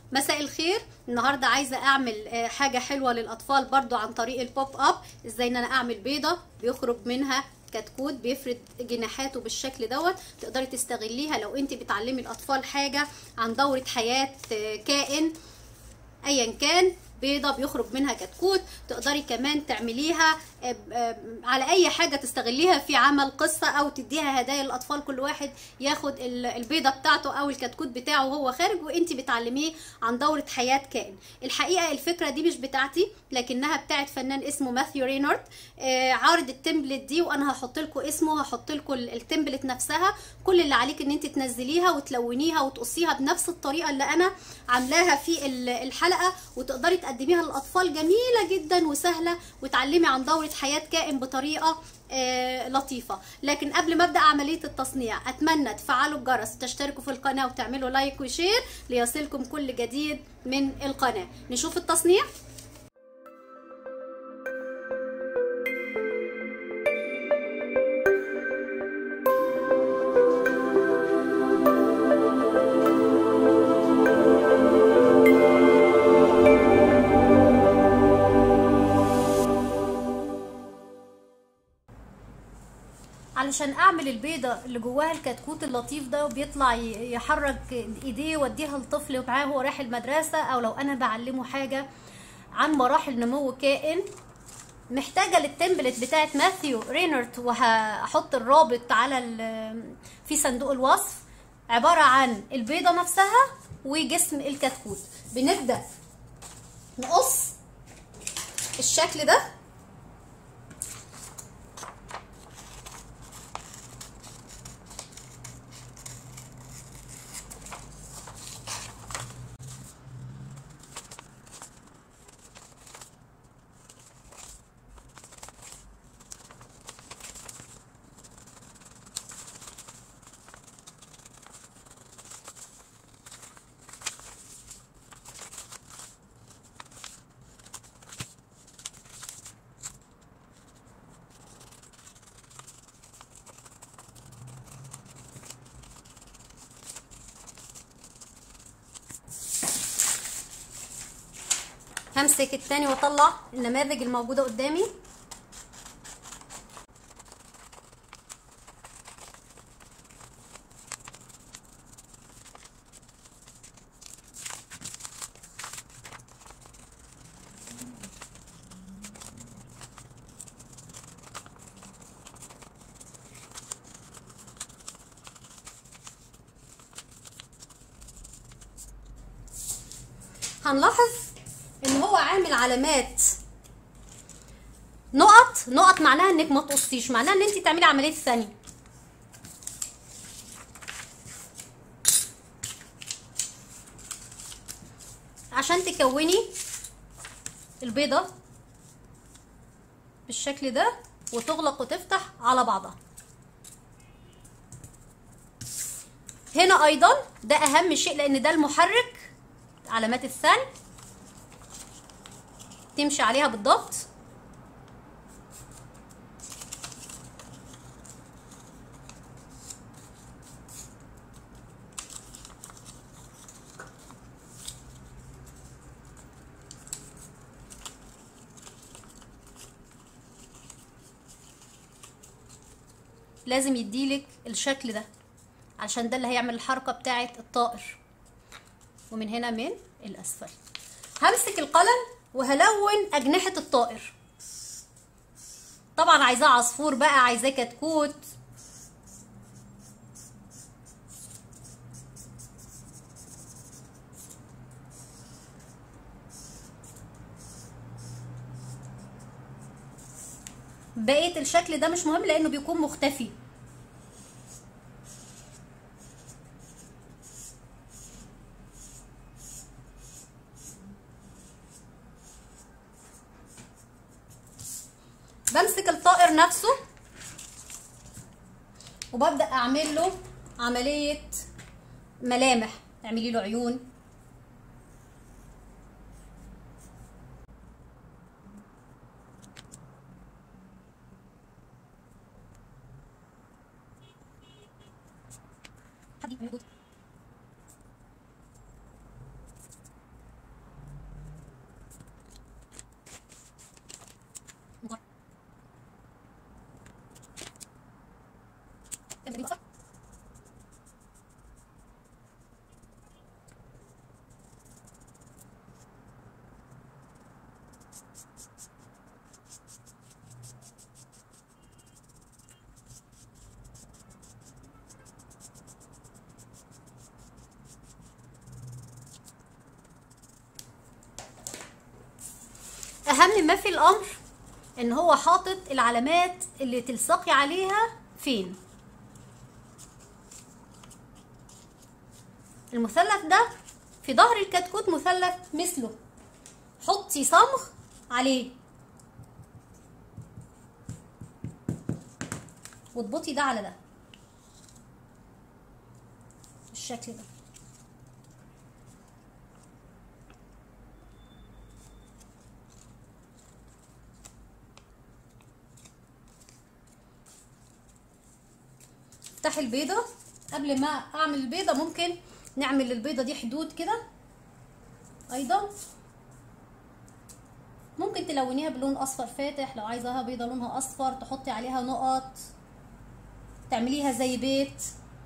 مساء الخير النهارده عايزه اعمل آه، حاجه حلوه للاطفال برضو عن طريق البوب اب ازاي ان انا اعمل بيضه بيخرج منها كتكوت بيفرد جناحاته بالشكل دوت تقدري تستغليها لو انت بتعلمي الاطفال حاجه عن دوره حياه آه، كائن ايا كان بيضة بيخرج منها كتكوت تقدري كمان تعمليها آه، آه، على اي حاجة تستغليها في عمل قصة او تديها هدايا للاطفال كل واحد ياخد ال- البيضة بتاعته او الكتكوت بتاعه وهو خارج وانت بتعلميه عن دورة حياة كائن الحقيقة الفكرة دي مش بتاعتي لكنها بتاعت فنان اسمه ماثيو رينارد آه، عارض التمبلت دي وانا هحط لكم اسمه هحط لكم التمبلت نفسها كل اللي عليك ان انت تنزليها وتلونيها وتقصيها بنفس الطريقه اللي انا عاملاها في ال- الحلقه وتقدري تقدميها للاطفال جميله جدا وسهله وتعلمي عن دوره حياه كائن بطريقه آه، لطيفه لكن قبل ما ابدا عمليه التصنيع اتمنى تفعلوا الجرس وتشتركوا في القناه وتعملوا لايك وشير ليصلكم كل جديد من القناه نشوف التصنيع علشان اعمل البيضه اللي جواها الكتكوت اللطيف ده وبيطلع ي- يحرك ايديه واديها لطفل معاه وهو رايح المدرسه او لو انا بعلمه حاجه عن مراحل نمو كائن محتاجه للتمبلت بتاعت ماثيو رينارد وهحط الرابط على ال- في صندوق الوصف عباره عن البيضه نفسها وجسم الكتكوت بنبدا نقص الشكل ده همسك التاني واطلع النماذج الموجوده قدامي هنلاحظ ان هو عامل علامات نقط نقط معناها انك ما تقصيش معناها ان انت تعملي عمليه ثانيه عشان تكوني البيضه بالشكل ده وتغلق وتفتح على بعضها هنا ايضا ده اهم شيء لان ده المحرك علامات الثلج تمشي عليها بالضبط لازم يديلك الشكل ده عشان ده اللي هيعمل الحركة بتاعة الطائر ومن هنا من الأسفل همسك القلم وهلون أجنحة الطائر طبعا عايزاه عصفور بقى عايزاه كتكوت بقية الشكل ده مش مهم لأنه بيكون مختفي بمسك الطائر نفسه وببدأ أعمل له عملية ملامح اعملي له عيون حد موجود اهم ما في الامر ان هو حاطط العلامات اللي تلصقي عليها فين المثلث ده في ظهر الكتكوت مثلث مثله حطي صمغ عليه واضبطي ده على ده بالشكل ده افتحي البيضة قبل ما اعمل البيضة ممكن نعمل للبيضة دي حدود كده ايضا ممكن تلونيها بلون اصفر فاتح لو عايزاها بيضة لونها اصفر تحطي عليها نقط تعمليها زي بيت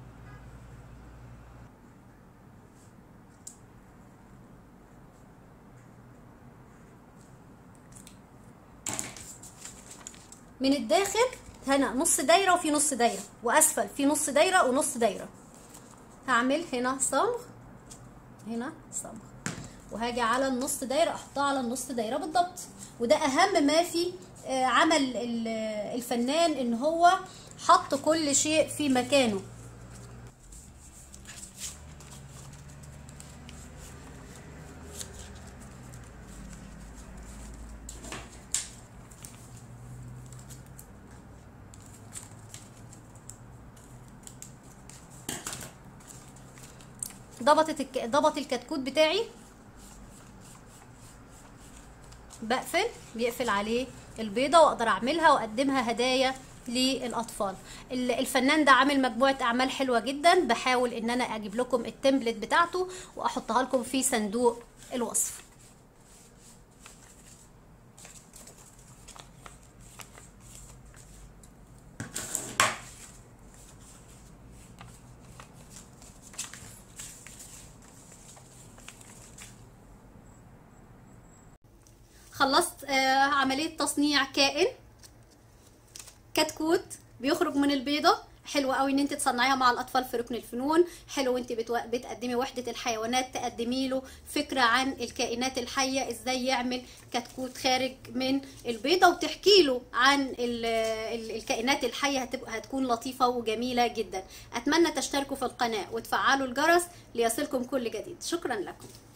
من الداخل هنا نص دايرة وفي نص دايرة وأسفل في نص دايرة ونص دايرة هعمل هنا صمغ هنا صمغ وهاجي على النص دايرة أحطها على النص دايرة بالضبط وده أهم ما في آه، عمل ال- الفنان إن هو حط كل شيء في مكانه ضبطت الك... ضبط الكتكوت بتاعي بقفل بيقفل عليه البيضة واقدر اعملها واقدمها هدايا للاطفال ال- الفنان ده عامل مجموعة اعمال حلوة جدا بحاول ان انا اجيب لكم التمبلت بتاعته واحطها لكم في صندوق الوصف خلصت آه، عملية تصنيع كائن كتكوت بيخرج من البيضة حلو قوي ان انت تصنعيها مع الاطفال في ركن الفنون حلو وانت بتو... بتقدمي وحده الحيوانات تقدمي له فكره عن الكائنات الحيه ازاي يعمل كتكوت خارج من البيضه وتحكي له عن ال... ال... الكائنات الحيه هتبقى هتكون لطيفه وجميله جدا اتمنى تشتركوا في القناه وتفعلوا الجرس ليصلكم كل جديد شكرا لكم